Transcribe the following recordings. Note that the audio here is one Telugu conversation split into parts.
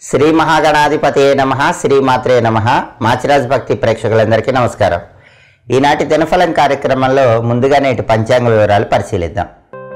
శ్రీ మహాగణాధిపతి నమ శ్రీమాత్రే నమ మాచిరాజ్ భక్తి ప్రేక్షకులందరికీ నమస్కారం ఈనాటి దినఫలం కార్యక్రమంలో ముందుగా నేటి పంచాంగ వివరాలు పరిశీలిద్దాం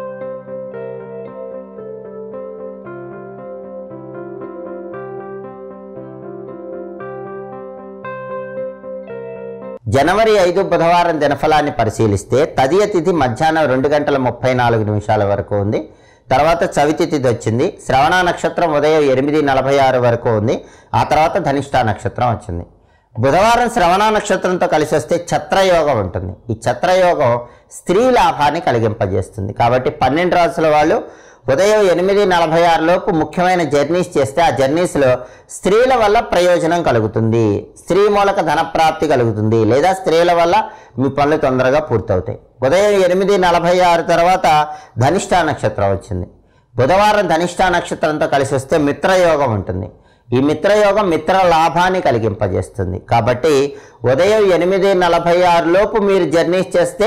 జనవరి ఐదు బుధవారం దినఫలాన్ని పరిశీలిస్తే తదియ తిథి మధ్యాహ్నం రెండు గంటల ముప్పై నాలుగు నిమిషాల వరకు ఉంది తర్వాత చవితి తిథి వచ్చింది శ్రవణ నక్షత్రం ఉదయం ఎనిమిది నలభై ఆరు వరకు ఉంది ఆ తర్వాత ధనిష్ట నక్షత్రం వచ్చింది బుధవారం శ్రవణ నక్షత్రంతో కలిసి వస్తే ఛత్రయోగం ఉంటుంది ఈ ఛత్రయోగం స్త్రీ లాభాన్ని కలిగింపజేస్తుంది కాబట్టి పన్నెండు రాసుల వాళ్ళు ఉదయం ఎనిమిది నలభై ఆరు లోపు ముఖ్యమైన జర్నీస్ చేస్తే ఆ జర్నీస్లో స్త్రీల వల్ల ప్రయోజనం కలుగుతుంది స్త్రీ మూలక ధనప్రాప్తి కలుగుతుంది లేదా స్త్రీల వల్ల మీ పనులు తొందరగా పూర్తవుతాయి ఉదయం ఎనిమిది నలభై ఆరు తర్వాత ధనిష్ట నక్షత్రం వచ్చింది బుధవారం ధనిష్ట నక్షత్రంతో కలిసి వస్తే మిత్రయోగం ఉంటుంది ఈ మిత్రయోగం మిత్ర లాభాన్ని కలిగింపజేస్తుంది కాబట్టి ఉదయం ఎనిమిది నలభై ఆరు లోపు మీరు జర్నీస్ చేస్తే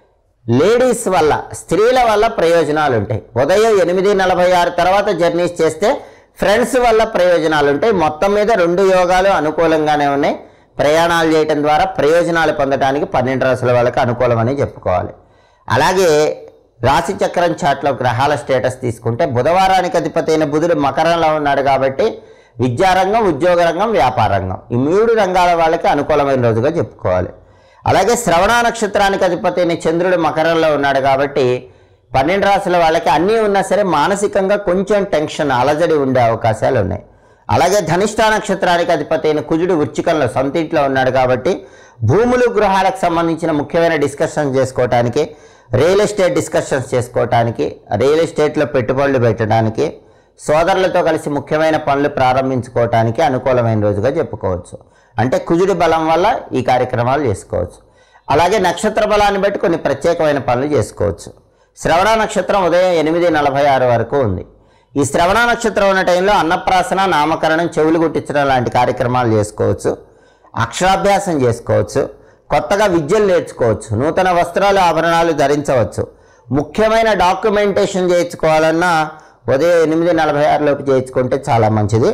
లేడీస్ వల్ల స్త్రీల వల్ల ప్రయోజనాలు ఉంటాయి ఉదయం ఎనిమిది నలభై ఆరు తర్వాత జర్నీస్ చేస్తే ఫ్రెండ్స్ వల్ల ప్రయోజనాలు ఉంటాయి మొత్తం మీద రెండు యోగాలు అనుకూలంగానే ఉన్నాయి ప్రయాణాలు చేయటం ద్వారా ప్రయోజనాలు పొందడానికి పన్నెండు రాసుల వాళ్ళకి అనుకూలమని చెప్పుకోవాలి అలాగే రాశి చక్రం చాట్లో గ్రహాల స్టేటస్ తీసుకుంటే బుధవారానికి అధిపతి అయిన బుధుడు మకరంలో ఉన్నాడు కాబట్టి విద్యారంగం ఉద్యోగ రంగం వ్యాపార రంగం ఈ మూడు రంగాల వాళ్ళకి అనుకూలమైన రోజుగా చెప్పుకోవాలి అలాగే శ్రవణ నక్షత్రానికి అధిపతి అయిన చంద్రుడు మకరంలో ఉన్నాడు కాబట్టి పన్నెండు రాసుల వాళ్ళకి అన్నీ ఉన్నా సరే మానసికంగా కొంచెం టెన్షన్ అలజడి ఉండే అవకాశాలు ఉన్నాయి అలాగే ధనిష్ట నక్షత్రానికి అధిపతి అయిన కుజుడు వృచ్చికంలో సొంత ఇంట్లో ఉన్నాడు కాబట్టి భూములు గృహాలకు సంబంధించిన ముఖ్యమైన డిస్కషన్ చేసుకోవటానికి రియల్ ఎస్టేట్ డిస్కషన్స్ చేసుకోవటానికి రియల్ ఎస్టేట్లో పెట్టుబడులు పెట్టడానికి సోదరులతో కలిసి ముఖ్యమైన పనులు ప్రారంభించుకోవటానికి అనుకూలమైన రోజుగా చెప్పుకోవచ్చు అంటే కుజుడి బలం వల్ల ఈ కార్యక్రమాలు చేసుకోవచ్చు అలాగే నక్షత్ర బలాన్ని బట్టి కొన్ని ప్రత్యేకమైన పనులు చేసుకోవచ్చు శ్రవణ నక్షత్రం ఉదయం ఎనిమిది నలభై ఆరు వరకు ఉంది ఈ శ్రవణ నక్షత్రం ఉన్న టైంలో అన్నప్రాసన నామకరణం చెవులు గుట్టించడం లాంటి కార్యక్రమాలు చేసుకోవచ్చు అక్షరాభ్యాసం చేసుకోవచ్చు కొత్తగా విద్యలు నేర్చుకోవచ్చు నూతన వస్త్రాలు ఆభరణాలు ధరించవచ్చు ముఖ్యమైన డాక్యుమెంటేషన్ చేయించుకోవాలన్నా ఉదయం ఎనిమిది నలభై ఆరులోపు చేయించుకుంటే చాలా మంచిది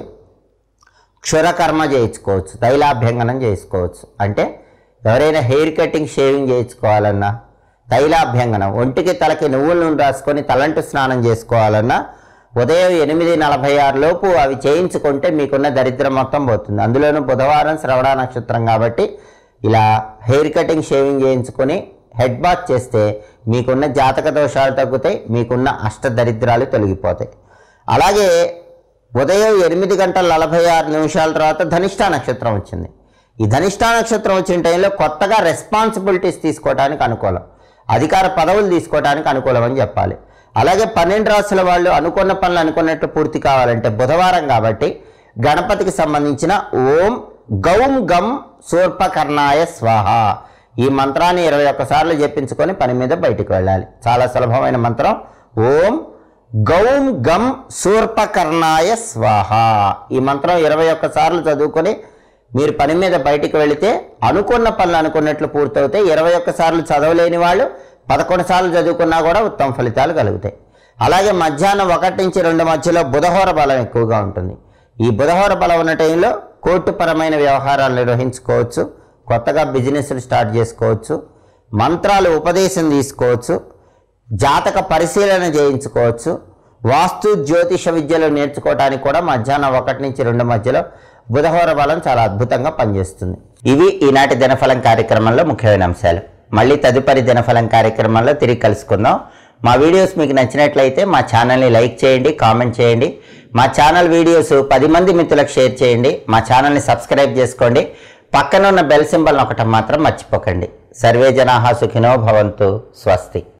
క్షురకర్మ చేయించుకోవచ్చు తైలాభ్యంగనం చేసుకోవచ్చు అంటే ఎవరైనా హెయిర్ కటింగ్ షేవింగ్ చేయించుకోవాలన్నా తైలాభ్యంగనం ఒంటికి తలకి నువ్వుల నూనె రాసుకొని తలంటు స్నానం చేసుకోవాలన్నా ఉదయం ఎనిమిది నలభై ఆరు లోపు అవి చేయించుకుంటే మీకున్న దరిద్రం మొత్తం పోతుంది అందులోనూ బుధవారం శ్రవణ నక్షత్రం కాబట్టి ఇలా హెయిర్ కటింగ్ షేవింగ్ చేయించుకొని హెడ్ బాత్ చేస్తే మీకున్న జాతక దోషాలు తగ్గుతాయి మీకున్న అష్ట దరిద్రాలు తొలగిపోతాయి అలాగే ఉదయం ఎనిమిది గంటల నలభై ఆరు నిమిషాల తర్వాత ధనిష్ట నక్షత్రం వచ్చింది ఈ ధనిష్ట నక్షత్రం వచ్చిన టైంలో కొత్తగా రెస్పాన్సిబిలిటీస్ తీసుకోవడానికి అనుకూలం అధికార పదవులు తీసుకోవడానికి అనుకూలం అని చెప్పాలి అలాగే పన్నెండు రాసుల వాళ్ళు అనుకున్న పనులు అనుకున్నట్టు పూర్తి కావాలంటే బుధవారం కాబట్టి గణపతికి సంబంధించిన ఓం గౌం గం శూర్పకర్ణాయ స్వాహ ఈ మంత్రాన్ని ఇరవై ఒక్కసార్లు జపించుకొని పని మీద బయటికి వెళ్ళాలి చాలా సులభమైన మంత్రం ఓం గౌం గం శూర్పకర్ణాయ స్వాహ ఈ మంత్రం ఇరవై ఒక్కసార్లు చదువుకొని మీరు పని మీద బయటికి వెళితే అనుకున్న పనులు అనుకున్నట్లు పూర్తవుతాయి ఇరవై ఒక్కసార్లు చదవలేని వాళ్ళు పదకొండు సార్లు చదువుకున్నా కూడా ఉత్తమ ఫలితాలు కలుగుతాయి అలాగే మధ్యాహ్నం ఒకటి నుంచి రెండు మధ్యలో బుధహోర బలం ఎక్కువగా ఉంటుంది ఈ బుధహోర బలం ఉన్న టైంలో కోర్టుపరమైన వ్యవహారాలు నిర్వహించుకోవచ్చు కొత్తగా బిజినెస్లు స్టార్ట్ చేసుకోవచ్చు మంత్రాలు ఉపదేశం తీసుకోవచ్చు జాతక పరిశీలన చేయించుకోవచ్చు వాస్తు జ్యోతిష విద్యలు నేర్చుకోవడానికి కూడా మధ్యాహ్నం ఒకటి నుంచి రెండు మధ్యలో బుధహోర బలం చాలా అద్భుతంగా పనిచేస్తుంది ఇవి ఈనాటి దినఫలం కార్యక్రమంలో ముఖ్యమైన అంశాలు మళ్ళీ తదుపరి దినఫలం కార్యక్రమంలో తిరిగి కలుసుకుందాం మా వీడియోస్ మీకు నచ్చినట్లయితే మా ఛానల్ని లైక్ చేయండి కామెంట్ చేయండి మా ఛానల్ వీడియోస్ పది మంది మిత్రులకు షేర్ చేయండి మా ఛానల్ని సబ్స్క్రైబ్ చేసుకోండి పక్కన ఉన్న బెల్ సింబల్ ఒకటి మాత్రం మర్చిపోకండి సర్వే జనాహా సుఖినో భవంతు స్వస్తి